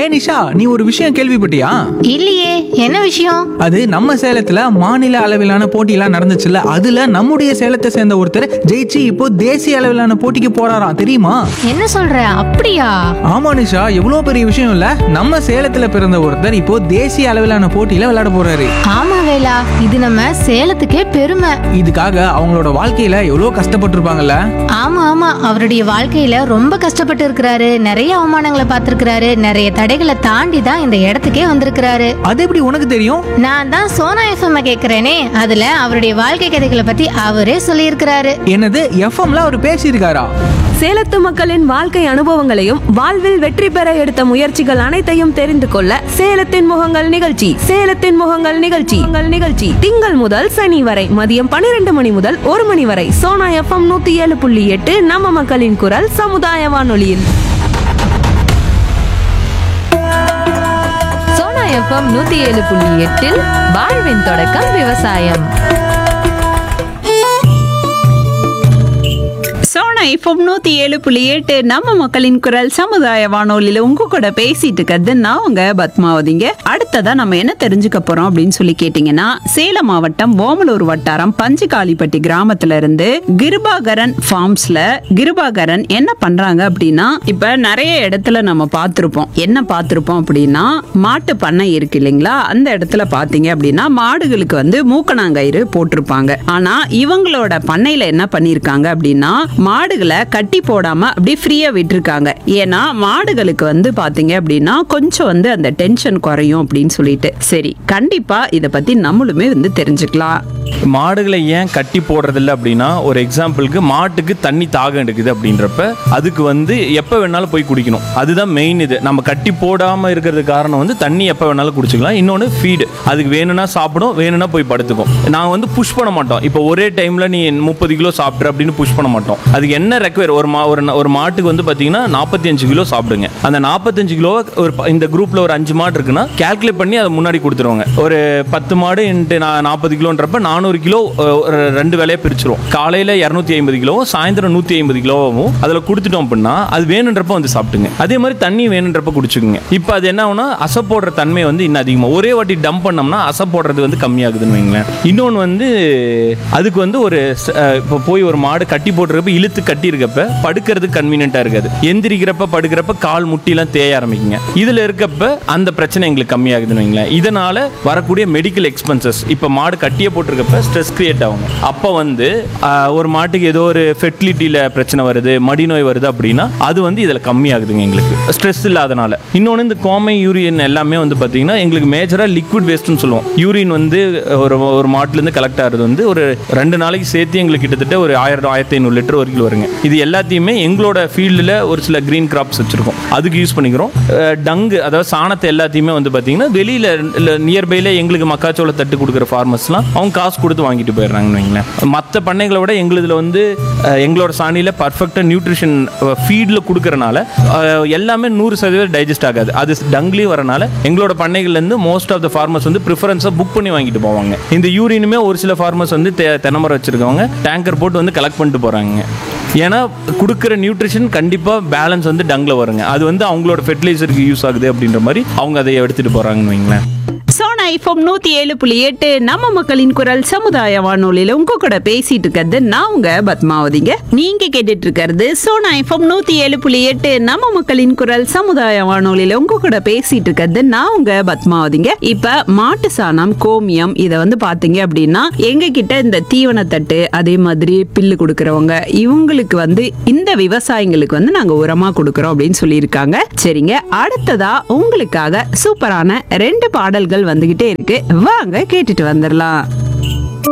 நிஷா நீ ஒரு விஷயம் கேள்விப்பட்டியா இல்லையே என்ன விஷயம் அது நம்ம சேலத்துல மாநில அளவிலான போட்டியெல்லாம் நடந்துச்சுல்ல அதுல நம்முடைய சேலத்தை சேர்ந்த ஒருத்தர் ஜெயிச்சு இப்போ தேசிய அளவிலான போட்டிக்கு போறாராம் தெரியுமா என்ன சொல்ற அப்படியா ஆமா நிஷா எவ்வளவு பெரிய விஷயம் இல்ல நம்ம சேலத்துல பிறந்த ஒருத்தர் இப்போ தேசிய அளவிலான போட்டியில விளையாட போறாரு ஆமா வேலா இது நம்ம சேலத்துக்கே பெருமை இதுக்காக அவங்களோட வாழ்க்கையில எவ்வளவு கஷ்டப்பட்டிருப்பாங்கல்ல ஆமா ஆமா அவருடைய வாழ்க்கையில ரொம்ப கஷ்டப்பட்டு இருக்கிறாரு நிறைய அவமானங்களை பார்த்திருக்கிறாரு நிறைய தடைகளை தாண்டி தான் இந்த இடத்துக்கே வந்திருக்கிறாரு அது எப்படி உனக்கு தெரியும் நான் தான் சோனா எஃப்எம் கேக்குறேனே அதுல அவருடைய வாழ்க்கை கதைகளை பத்தி அவரே சொல்லியிருக்கிறாரு என்னது எஃப்எம்ல அவர் பேசியிருக்காரா சேலத்து மக்களின் வாழ்க்கை அனுபவங்களையும் வாழ்வில் வெற்றி பெற எடுத்த முயற்சிகள் அனைத்தையும் தெரிந்து கொள்ள சேலத்தின் முகங்கள் நிகழ்ச்சி சேலத்தின் முகங்கள் நிகழ்ச்சி உங்கள் நிகழ்ச்சி திங்கள் முதல் சனி வரை மதியம் பன்னிரண்டு மணி முதல் ஒரு மணி வரை சோனா எஃப்எம் நூத்தி ஏழு புள்ளி எட்டு நம்ம மக்களின் குரல் சமுதாய வானொலியில் சோனா எஃப்எம் நூத்தி ஏழு புள்ளி எட்டில் வாழ்வின் தொடக்கம் விவசாயம் சோனா எஃப்எம் நூத்தி ஏழு புள்ளி எட்டு நம்ம மக்களின் குரல் சமுதாய வானொலியில உங்க கூட பேசிட்டு இருக்கிறது நான் உங்க பத்மாவதிங்க அடுத்ததா நம்ம என்ன தெரிஞ்சுக்க போறோம் அப்படின்னு சொல்லி கேட்டீங்கன்னா சேலம் மாவட்டம் ஓமலூர் வட்டாரம் பஞ்சுகாலிப்பட்டி கிராமத்துல இருந்து கிருபாகரன் ஃபார்ம்ஸ்ல கிருபாகரன் என்ன பண்றாங்க அப்படின்னா இப்ப நிறைய இடத்துல நம்ம பார்த்திருப்போம் என்ன பார்த்திருப்போம் அப்படின்னா மாட்டு பண்ணை இருக்கு இல்லைங்களா அந்த இடத்துல பாத்தீங்க அப்படின்னா மாடுகளுக்கு வந்து மூக்கணாங்கயிறு போட்டிருப்பாங்க ஆனா இவங்களோட பண்ணையில என்ன பண்ணிருக்காங்க அப்படின்னா மாடுகளை கட்டி போடாம அப்படியே ஃப்ரீயா விட்டுருக்காங்க ஏன்னா மாடுகளுக்கு வந்து பாத்தீங்க அப்படின்னா கொஞ்சம் வந்து அந்த டென்ஷன் குறையும் அப்படின்னு சொல்லிட்டு சரி கண்டிப்பா இத பத்தி நம்மளுமே வந்து தெரிஞ்சுக்கலாம் மாடுகளை ஏன் கட்டி போடுறதில்ல அப்படின்னா ஒரு எக்ஸாம்பிளுக்கு மாட்டுக்கு தண்ணி தாகம் எடுக்குது அப்படின்றப்ப அதுக்கு வந்து எப்போ வேணாலும் போய் குடிக்கணும் அதுதான் மெயின் இது நம்ம கட்டி போடாமல் இருக்கிறதுக்கு காரணம் வந்து தண்ணி எப்போ வேணாலும் குடிச்சிக்கலாம் இன்னொன்று ஃபீடு அதுக்கு வேணும்னா சாப்பிடும் வேணும்னா போய் படுத்துக்கும் நாங்கள் வந்து புஷ் பண்ண மாட்டோம் இப்போ ஒரே டைமில் நீ முப்பது கிலோ சாப்பிட்ற அப்படின்னு புஷ் பண்ண மாட்டோம் அதுக்கு என்ன ரெக்வயர் ஒரு மா ஒரு ஒரு மாட்டுக்கு வந்து பார்த்தீங்கன்னா நாற்பத்தி அஞ்சு கிலோ சாப்பிடுங்க அந்த நாற்பத்தஞ்சு கிலோ ஒரு ப- இந்த குரூப்பில் ஒரு அஞ்சு மாடு இருக்குன்னா கால்குலேட் பண்ணி அதை முன்னாடி கொடுத்துருவாங்க ஒரு பத்து மாடு இன்ட்டு நான் நாற்பது கிலோன்றப்ப நானூறு கிலோ அஹ், ஒரு ரெண்டு வேலையை பிரிச்சிரும் காலையில் இரநூத்தி ஐம்பது கிலோவும் சாயந்தரம் நூற்றி ஐம்பது கிலோவும் அதில் கொடுத்துட்டோம் அப்படின்னா அது வேணுன்றப்ப வந்து சாப்பிட்டுங்க அதே மாதிரி தண்ணி வேணுன்றப்ப குடிச்சுக்குங்க இப்போ அது என்ன ஆகும்னா அசை போடுற தன்மை வந்து இன்னும் அதிகமாக ஒரே வாட்டி டம்ப் பண்ணோம்னா அசை போடுறது வந்து கம்மியாகுதுன்னு வைங்களேன் இன்னொன்று வந்து அதுக்கு வந்து ஒரு ச- அஹ், இப்போ போய் ஒரு மாடு கட்டி போட்டுறப்ப இழுத்து கட்டி இருக்கப்ப படுக்கிறதுக்கு கன்வீனியன்ட்டாக இருக்காது எந்திரிக்கிறப்ப படுக்கிறப்ப கால் முட்டிலாம் தேய ஆரம்பிக்குங்க இதில் இருக்கப்ப அந்த பிரச்சனை எங்களுக்கு கம்மியாகுதுன்னு வைங்களேன் இதனால வரக்கூடிய மெடிக்கல் எக்ஸ்பென்சஸ் இப்போ மாடு கட்டியே போட்டிருக்கப்ப ஸ்ட்ரெஸ் கிரியேட் ஆகுங்க அப்போ வந்து ஆஹ், ஒரு மாட்டுக்கு ஏதோ ஒரு ஃபெர்டிலிட்டியில் பிரச்சனை வருது மடி நோய் வருது அப்படின்னா அது வந்து இதில் கம்மியாகுதுங்க எங்களுக்கு ஸ்ட்ரெஸ் இல்லாதனால இன்னொன்று இந்த கோமை யூரியன் எல்லாமே வந்து பார்த்தீங்கன்னா எங்களுக்கு மேஜராக லிக்விட் வேஸ்ட்னு சொல்லுவோம் யூரின் வந்து ஒரு ஒரு மாட்டுலேருந்து கலெக்ட் ஆகிறது வந்து ஒரு ரெண்டு நாளைக்கு சேர்த்து எங்களுக்கு கிட்டத்தட்ட ஒரு ஆயிரம் ஆயிரத்தி ஐநூறு லிட்டர் வரைக்கும் வருங்க இது எல்லாத்தையுமே எங்களோட ஃபீல்டில் ஒரு சில க்ரீன் கிராப்ஸ் வச்சுருக்கோம் அதுக்கு யூஸ் பண்ணிக்கிறோம் டங்கு அதாவது சாணத்தை எல்லாத்தையுமே வந்து பார்த்தீங்கன்னா வெளியில் நியர்பைல எங்களுக்கு மக்காச்சோள தட்டு கொடுக்குற ஃபார்மர்ஸ்லாம் அவங்க காசு கொடுத்து வாங்கிட்டு போயிடுறாங்கன்னு வைங்களேன் மற்ற பண்ணைகளை விட எங்களுதுல வந்து அஹ், எங்களோட சாணியில் பர்ஃபெக்டாக நியூட்ரிஷன் ஃபீடில் கொடுக்கறனால அஹ், எல்லாமே நூறு சதவீதம் டைஜஸ்ட் ஆகாது அது டங்லேயும் வரனால எங்களோட பண்ணைகள்லேருந்து மோஸ்ட் ஆஃப் த ஃபார்மர்ஸ் வந்து ப்ரிஃபரன்ஸாக புக் பண்ணி வாங்கிட்டு போவாங்க இந்த யூரினுமே ஒரு சில ஃபார்மர்ஸ் வந்து தெ- தென்னைமரம் வச்சிருக்கவங்க டேங்கர் போட்டு வந்து கலெக்ட் பண்ணிட்டு போகிறாங்க ஏன்னா கொடுக்குற நியூட்ரிஷன் கண்டிப்பாக பேலன்ஸ் வந்து டங்கில் வருங்க அது வந்து அவங்களோட ஃபெர்டிலைசருக்கு யூஸ் ஆகுது அப்படின்ற மாதிரி அவங்க அதை எடுத்துகிட்டு போகிறாங்கன்னு வைங்களேன் சோனா எஃப்எம் நூத்தி ஏழு புள்ளி எட்டு நம்ம மக்களின் குரல் சமுதாய வானொலியில உங்க கூட பேசிட்டு இருக்கிறது நான் உங்க பத்மாவதிங்க நீங்க கேட்டுட்டு இருக்கிறது சோனா எஃப்எம் நூத்தி ஏழு புள்ளி எட்டு நம்ம மக்களின் குரல் சமுதாய வானொலியில உங்க கூட பேசிட்டு இருக்கிறது நான் உங்க பத்மாவதிங்க இப்ப மாட்டு சாணம் கோமியம் இத வந்து பாத்தீங்க அப்படின்னா எங்க கிட்ட இந்த தீவனத்தட்டு அதே மாதிரி பில்லு கொடுக்கறவங்க இவங்களுக்கு வந்து இந்த விவசாயிங்களுக்கு வந்து நாங்க உரமா கொடுக்கறோம் அப்படின்னு சொல்லியிருக்காங்க சரிங்க அடுத்ததா உங்களுக்காக சூப்பரான ரெண்டு பாடல்கள் வந்துகிட்டே இருக்கு வாங்க கேட்டுட்டு வந்துடலாம்